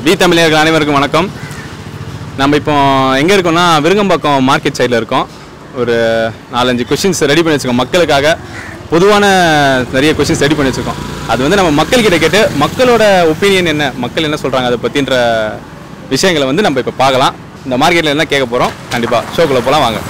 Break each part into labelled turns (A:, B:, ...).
A: We தமிழர்கள் அனைவருக்கும் வணக்கம் நம்ம இப்போ எங்கே இருக்கோம்னா விருங்கம்பாக்கம் மார்க்கெட் சைடில் இருக்கோம் ஒரு நாலஞ்சு கொஷின்ஸ் ரெடி பண்ணி வச்சுருக்கோம் மக்களுக்காக பொதுவான நிறைய கொஷின்ஸ் ரெடி பண்ணி வச்சுருக்கோம் அது வந்து நம்ம மக்கள்கிட்ட கேட்டு மக்களோட ஒப்பீனியன் என்ன மக்கள் என்ன சொல்கிறாங்க அதை பற்றின்ற விஷயங்களை வந்து நம்ம இப்போ பார்க்கலாம் இந்த மார்க்கெட்டில் என்ன கேட்க போகிறோம் கண்டிப்பாக ஷோக்குள்ளே போகலாம் வாங்க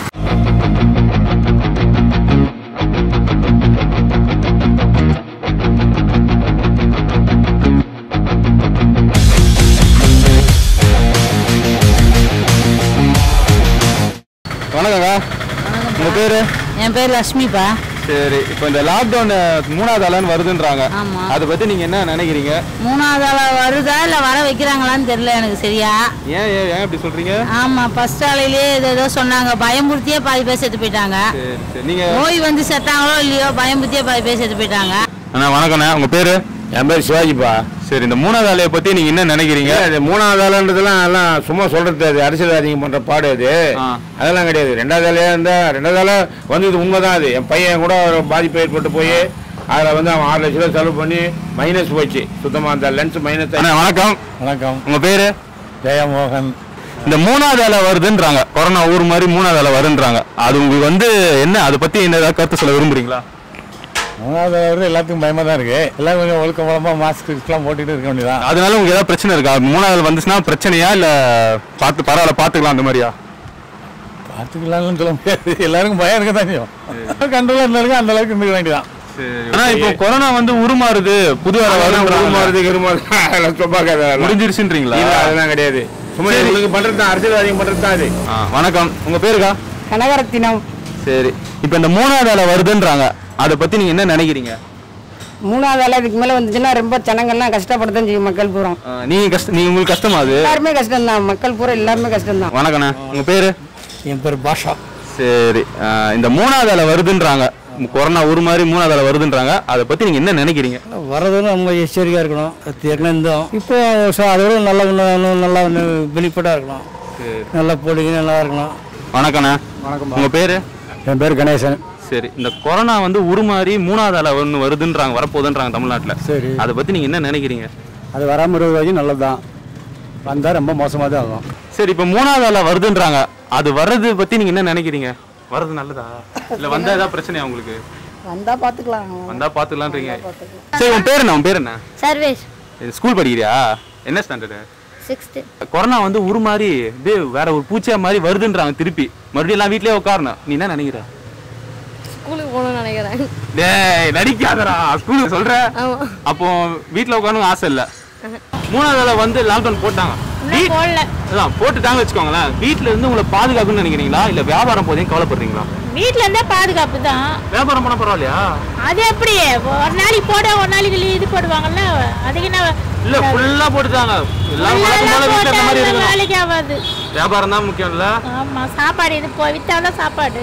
A: வணக்கங்க உங்கள் பேர்
B: என் பேர் லக்ஷ்மிப்பா
A: சரி இப்போ இந்த லாக்டவுன் மூணாவது அலன்னு வருதுன்றாங்க
B: ஆமா.
A: அதை பற்றி நீங்கள் என்ன நினைக்கிறீங்க
B: மூணாவது ஆளா வருதா இல்லை வர வைக்கிறாங்களான்னு தெரியல எனக்கு சரியா
A: ஏன் ஏன் ஏன் இப்படி சொல்கிறீங்க
B: ஆமா ஃபர்ஸ்ட் ஆலையிலே ஏதோ ஏதோ சொன்னாங்க பயமுறுத்தியே பாதி பேர் செத்து போயிட்டாங்க
A: சரி சரி நீங்கள்
B: நோய் வந்து செத்தாங்களோ இல்லையோ பயமுறுத்தியே பாதி பேர் செத்து போயிட்டாங்க
A: அண்ணா வணக்கண்ணே உங்கள் பேர்
C: என் பேர் சிவாஜிப்பா
A: சரி இந்த மூணாவது அலையை பற்றி நீங்கள் என்ன நினைக்கிறீங்க
C: ஏன் இது மூணாவது ஆளுன்றதுலாம் எல்லாம் சும்மா சொல்றது அது அரசியல்வாதிங்க பண்ற பாடு அது
A: ஆ.
C: அதெல்லாம் கிடையாது ரெண்டாவது ஆலையா இருந்தா ரெண்டாவது ஆளா வந்து இது உண்மைதான் அது என் பையன் கூட ஒரு பாதிப்பு ஏற்பட்டு போய் அதில் வந்து அவன் ஆறு லட்ச ரூபா செலவு பண்ணி மைனஸ் போச்சு சுத்தமாக அந்த லென்ஸ் மைனஸ்
A: அண்ணா வணக்கம்
D: வணக்கம்
A: உங்கள் பேர்
D: ஜெயமோகன்
A: இந்த மூணாவது அலை வருதுன்றாங்க கொரோனா ஊர் மாதிரி மூணாவது அலை வருதுன்றாங்க அது உங்களுக்கு வந்து என்ன அதை பற்றி என்ன ஏதாவது கருத்து சொல்ல விரும்புறீங்களா
D: மூணாவது வந்து எல்லாத்துக்கும் பயமா தான் இருக்கு எல்லாரும் கொஞ்சம் ஒழுக்க மூலமா மாஸ்க் எல்லாம் போட்டுக்கிட்டு இருக்க வேண்டியதான்
A: அதனால உங்களுக்கு ஏதாவது பிரச்சனை இருக்கா மூணாவது அலை வந்துச்சுன்னா பிரச்சனையா இல்லை பார்த்து பரவாயில்ல பார்த்துக்கலாம் அந்த மாதிரியா
D: பார்த்துக்கலாம்னு சொல்ல முடியாது எல்லாருக்கும் பயம் இருக்க தான் செய்யும் கண்ட்ரோலாக இருந்தாலும் அந்த அளவுக்கு இருந்துக்க வேண்டியதான்
A: ஆனா இப்போ கொரோனா வந்து உருமாறுது புது அலை வருதுன்றாங்க.
C: உருமாறுது கிருமாறுது அதெல்லாம் சொப்பாக்காது அதெல்லாம்.
A: முடிஞ்சிருச்சுன்றீங்களா
C: இல்ல அதெல்லாம் கிடையாது சும்மா
A: சரி.
C: உங்களுக்கு பண்றது தான் அரசியல்வாதிங்க பண்றது தான் அது
A: ஆ, வணக்கம் உங்க பேருக்கா
E: கனகரத்தினம்
A: சரி இப்போ இந்த மூணாவது அலை வருதுன்றாங்க அதை பத்தி நீங்க என்ன நினைக்கிறீங்க
E: மூணாவது ஆள் இதுக்கு மேலே வந்துச்சுன்னா ரொம்ப ஜனங்கள்லாம் கஷ்டப்படத்தான் செய்யும் மக்கள் பூரா
A: ஆ, நீங்க கஷ்ட நீங்க உங்களுக்கு கஷ்டமா அது
E: எல்லாருமே கஷ்டம்தான் மக்கள் பூரா எல்லாருமே கஷ்டம்தான்
A: வணக்கண்ணே உங்க பேரு
D: என் பேர் பாஷா
A: சரி ஆ, இந்த மூணாவது அலை வருதுன்றாங்க கொரோனா ஒரு மாதிரி மூணாவது அலை வருதுன்றாங்க அதை பத்தி நீங்க என்ன நினைக்கிறீங்க
D: வரதுன்னு நம்ம எச்சரிக்கையாக இருக்கணும் அது ஏற்கனவே இருந்தோம் இப்போ ச- அதை விட நல்லா இன்னும் இன்னும் நல்லா வெளிப்படாக இருக்கணும் நல்லா போடுங்க நல்லா இருக்கணும்
A: வணக்கண்ணே
D: வணக்கம்
A: உங்க பேரு
D: என் பேர் கணேசன்
A: சரி இந்த கொரோனா வந்து உருமாறி மூணாவது அலை ஒன்று வருதுன்றாங்க வரப்போகுதுன்றாங்க தமிழ்நாட்டுல
D: சரி
A: அதை பத்தி நீங்க என்ன நினைக்கிறீங்க
D: அது வராமல் இருக்கிறது வரைக்கும் நல்லது தான் வந்தால் ரொம்ப மோசமாக தான் ஆகும்
A: சரி இப்போ மூணாவது அலை வருதுன்றாங்க அது வர்றது பத்தி நீங்க என்ன நினைக்கிறீங்க வர்றது நல்லதா இல்ல வந்தா ஏதாவது பிரச்சனையா உங்களுக்கு
E: வந்தா பார்த்துக்கலாம்
A: வந்தா பாத்துக்கலான்றீங்க சரி உன் பேர் என்ன உன் பேர் என்ன
F: சர்வேஷ்
A: ஸ்கூல் படிக்கிறியா என்ன ஸ்டாண்டர்டு
F: சிக்ஸ்த்து
A: கொரோனா வந்து ஒரு மாதிரி இது வேற ஒரு பூச்சியா மாதிரி வருதுன்றாங்க திருப்பி மறுபடியும் எல்லாம் வீட்லயே உட்காரணும் நீ என்ன நினைக்கிற
F: ஸ்கூலுக்கு போகணும்னு நினைக்கிறேன்
A: டேய் நடிக்காதடா ஸ்கூலுக்கு சொல்ற
F: ஆமா
A: அப்போ வீட்ல உட்காரணும் ஆசை இல்ல மூணாவது வேளை வந்து லாக்டவுன் போட்டாங்க
F: இன்னும் போடல
A: அதான் போட்டுட்டாங்க வச்சுக்கோங்களேன் வீட்ல இருந்து உங்களை பாதுகாக்கணும்னு நினைக்கிறீங்களா இல்ல வியாபாரம் போதையும் கவலைப்படுறீங்களா
F: வீட்ல இருந்தே பாதுகாப்பு தான்
A: வியாபாரம் பண்ண பரவாயில்லையா
F: அது எப்படி ஒரு நாளைக்கு போட ஒரு நாளைக்கு leave இது போடுவாங்கல்ல அதுக்கு என்ன
A: இல்ல ஃபுல்லா போட்டுட்டாங்க எல்லாம் வழக்கம் போல வீட்ல இருந்த மாதிரி
F: ஒரு
A: இருக்கணும்
F: நாளைக்கு ஆகாது
A: வியாபாரம் தான் முக்கியம் இல்ல
F: ஆமா சாப்பாடு இது போ வித்தாதான் சாப்பாடு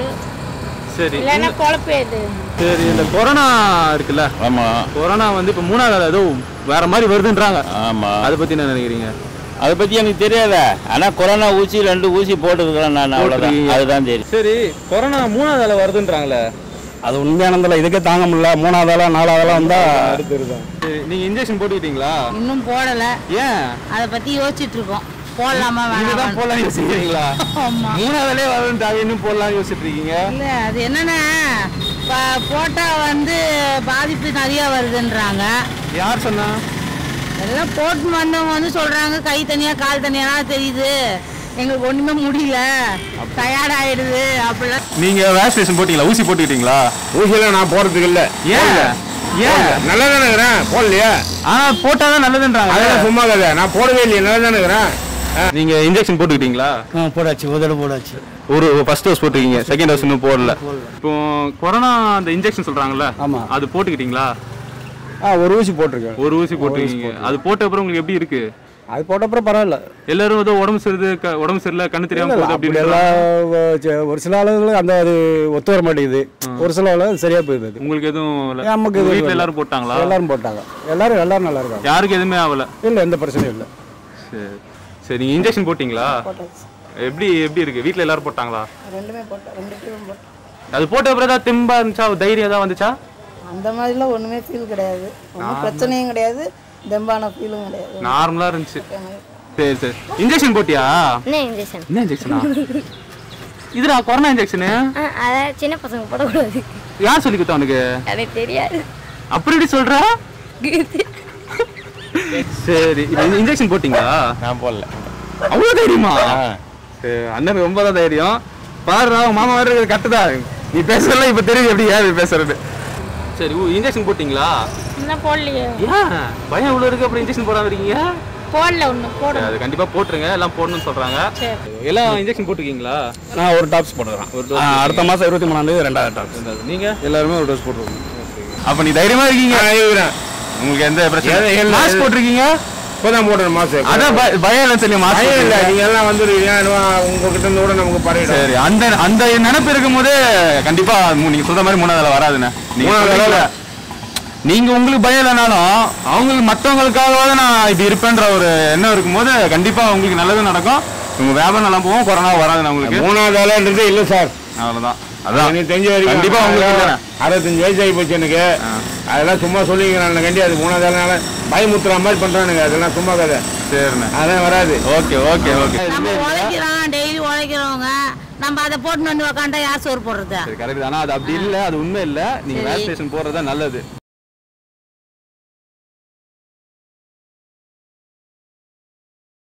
A: சரி
F: இல்லைன்னா குழப்பம் இது
A: சரி இந்த கொரோனா இருக்குல்ல
C: ஆமா
A: கொரோனா வந்து இப்ப மூணாவது அலை ஏதோ வேற மாதிரி வருதுன்றாங்க
C: ஆமா
A: அதை பத்தி என்ன நினைக்கிறீங்க
C: அதை பத்தி எனக்கு தெரியாத ஆனா கொரோனா ஊசி ரெண்டு ஊசி போட்டுருக்கிறேன் நான்
A: போட்டிருக்கீங்க.
C: அதுதான் தெரியும்
A: சரி கொரோனா மூணாவது அலை வருதுன்றாங்களே
D: அது உண்மையானதில்ல இதுக்கே தாங்க முடியல மூணாவதால நாலாவதால வந்தா
A: சரி, நீங்க இன்ஜெக்ஷன் போட்டுக்கிட்டீங்களா
B: இன்னும் போடல
A: ஏன்
B: அதை பத்தி யோசிச்சுட்டு இருக்கோம் போடலாமா
A: நீங்க தான்
B: வேணாமா
A: போடலாம் யோசிக்கிறீங்களா
B: ஆமா
A: மூணாவதுலே வருதுன்றாங்க இன்னும் போடலாம் யோசிச்சுட்டு இருக்கீங்க
B: இல்ல அது என்னன்னா ப- போட்டா வந்து பாதிப்பு நிறைய வருதுன்றாங்க
A: யார் சொன்னா
B: எல்லாம் போட்டு வந்தவங்க வந்து சொல்றாங்க கை தனியா கால் தனியா தெரியுது எங்களுக்கு ஒண்ணுமே முடியல டயர்ட் ஆயிடுது அப்படிலாம்
A: நீங்க வேக்சினேஷன் போட்டீங்களா ஊசி போட்டுக்கிட்டீங்களா
C: ஊசியெல்லாம் நான் போறதுக்கு இல்ல
A: ஏன் ஏன்
C: நல்லா தானே இருக்கிறேன் போடலையா
A: ஆ போட்டாதான் நல்லதுன்றாங்க
C: அதெல்லாம் சும்மா கதை நான் போடவே இல்லையே நல்லா தானே இருக்கிறேன்
A: நீங்க இன்ஜெக்ஷன் போட்டுக்கிட்டீங்களா
D: ஆ போடாச்சு ஒரு தடவை போடாச்சு
A: ஒரு ஃபர்ஸ்ட் டோஸ் போட்டுருக்கீங்க செகண்ட் டோஸ் இன்னும் போடல இப்போ கொரோனா அந்த இன்ஜெக்ஷன் சொல்றாங்கல்ல
D: ஆமா.
A: அது போட்டுக்கிட்டீங்களா
D: ஆ ஒரு ஊசி போட்டிருக்கேன்
A: ஒரு ஊசி போட்டுருக்கீங்க அது போட்ட அப்புறம் உங்களுக்கு எப்படி இருக்கு
D: அது போட்ட அப்புறம் பரவாயில்ல
A: எல்லாரும் ஏதோ உடம்பு சரிது க- உடம்பு சரியில்லை கண்ணு தெரியாம
D: இல்ல,
A: போகுது
D: அப்படி
A: அப்படின்னு
D: எல்லாம்
A: சொல்றாங்க.
D: வ- ச- ஒரு சில ஆளுங்களுக்கு அந்த அது ஒத்து வர மாட்டேங்குது ஒரு சில ஆளு சரியா போயிருது அது.
A: உங்களுக்கு எதுவும் இல்ல?
D: நமக்கு
A: உங்க
D: எதுவும்
A: வீட்ல
D: இல்ல.
A: எல்லாரும் போட்டாங்களா
D: எல்லாரும் போட்டாங்க எல்லாரும் எல்லாரும் நல்லா இருக்காங்க
A: யாருக்கு எதுவுமே ஆகல
D: இல்ல எந்த பிரச்சனையும் இல்லை
A: சரி சரி நீங்க இன்ஜெக்ஷன் போட்டீங்களா
E: போட்டாச்சு
A: எப்படி எப்படி இருக்கு வீட்ல எல்லாரும் போட்டாங்களா
E: ரெண்டுமே போட்டோம் ரெண்டு பேரும் போட்டோம்
A: அது போட்ட அப்புறம் ஏதாவது தெம்பா இருந்துச்சா தைரியம் ஏதாவது வந்துச்சா
E: அந்த மாதிரிலாம் ஒன்றுமே ஃபீல் கிடையாது ஒன்றும் பிரச்சனையும் கிடையாது தெம்பான ஃபீலும் கிடையாது
A: நார்மலா இருந்துச்சு சரி சரி இன்ஜெக்ஷன் போட்டியா
G: என்ன இன்ஜெக்ஷன்
A: என்ன இன்ஜெக்ஷனா இதுடா கொரோனா இன்ஜெக்ஷனு
G: அதான் சின்ன பசங்க போடக்கூடாது
A: யார் சொல்லி கொடுத்தா உனக்கு
G: எனக்கு தெரியாது
A: அப்படி எப்படி சொல்ற சரி இன்ஜெக்ஷன் போட்டீங்களா
C: நான் போடல
A: அவ்வளோ தைரியமா சரி, அண்ணனுக்கு ரொம்ப தான் தைரியம் பாருடா உங்க மாமா வேற கட்டுதா நீ பேசுறதுல இப்ப தெரியுது எப்படி ஏன் பேசுறது சரி இன்ஜெக்ஷன் போட்டீங்களா
F: இன்னும் போடலையே
A: ஏன் பயம் இவ்வளவு இருக்கு அப்புறம் இன்ஜெக்ஷன் போடாம இருக்கீங்க
F: போடல ஒன்றும் போடணும்
A: அது கண்டிப்பா போட்டுருங்க எல்லாம் போடணும்னு சொல்றாங்க
F: சரி
A: எல்லாம் இன்ஜெக்ஷன் போட்டிருக்கீங்களா
D: நான் ஒரு டாப்ஸ் போட்டுக்கிறேன்
A: ஒரு dose
D: ஆ, அடுத்த மாதம் இருபத்தி மூணாந்தேதி ரெண்டாவது டாப்ஸ்
A: நீங்க
D: எல்லாருமே ஒரு டோஸ் போட்டுருவோம்
A: அப்ப நீ தைரியமா இருக்கீங்க
C: நான் இருக்கிறேன்
A: உங்களுக்கு எந்த
C: எது-
A: பிரச்சனை
C: எது-
A: மாஸ்க் போட்டிருக்கீங்க
C: இப்போதான் போட்டேன் மாசம்
A: அதான் பய- பயம் இல்லைன்னு சொல்லி மாஸ்க்
C: பயம் இல்லை
A: போட்டிருக்கீங்க.
C: நீங்க எல்லாம் வந்துருவீங்க உங்ககிட்ட இருந்து கூட நமக்கு பரவிடும்
A: சரி அந்த அந்த நினைப்பு இருக்கும்போது கண்டிப்பா மூ- நீங்க சொல்ற மாதிரி மூணாவது வேலை வராதுண்ணே நீங்க
C: மூணாவது வேலை
A: சொல்றீங்களே, நீங்க உங்களுக்கு பயம் இல்லைனாலும் அவங்களுக்கு மற்றவங்களுக்காகவாவது நான் இப்படி இருப்பேன்ற ஒரு எண்ணம் இருக்கும்போது கண்டிப்பா உங்களுக்கு நல்லது நடக்கும் உங்க வியாபாரம் நல்லா போகும் கொரோனா வராதுண்ணே உங்களுக்கு
C: மூணாவது வேலைன்றது இல்லை சார்
A: அவ்வளவுதான் அதான்
C: எனக்கு தெரிஞ்ச வரைக்கும்
A: கண்டிப்பா உங்களுக்கு இல்லைண்ணே.
C: அறுபத்தஞ்சு வயசு ஆகி போச்சு எனக்கு அதெல்லாம் சும்மா சொல்லிக்கிறான் கண்டி அது மூணாவது வேலைனால பயமுத்துற மாதிரி பண்றானுங்க அதெல்லாம் சும்மா கதை
A: சரிண்ணே
C: அதெல்லாம் வராது
A: ஓகே ஓகே ஓகே
B: நம்ம உழைக்கிறோம் டெய்லி உழைக்கிறவங்க நம்ம அதை போட்டு வந்து உக்காண்டா யார் சோறு போடுறது
A: சரி கரெக்ட் ஆனா அது அப்படி இல்ல அது உண்மை இல்ல நீங்க
B: சரி.
A: வேக்சினேஷன் போடுறது தான் நல்லது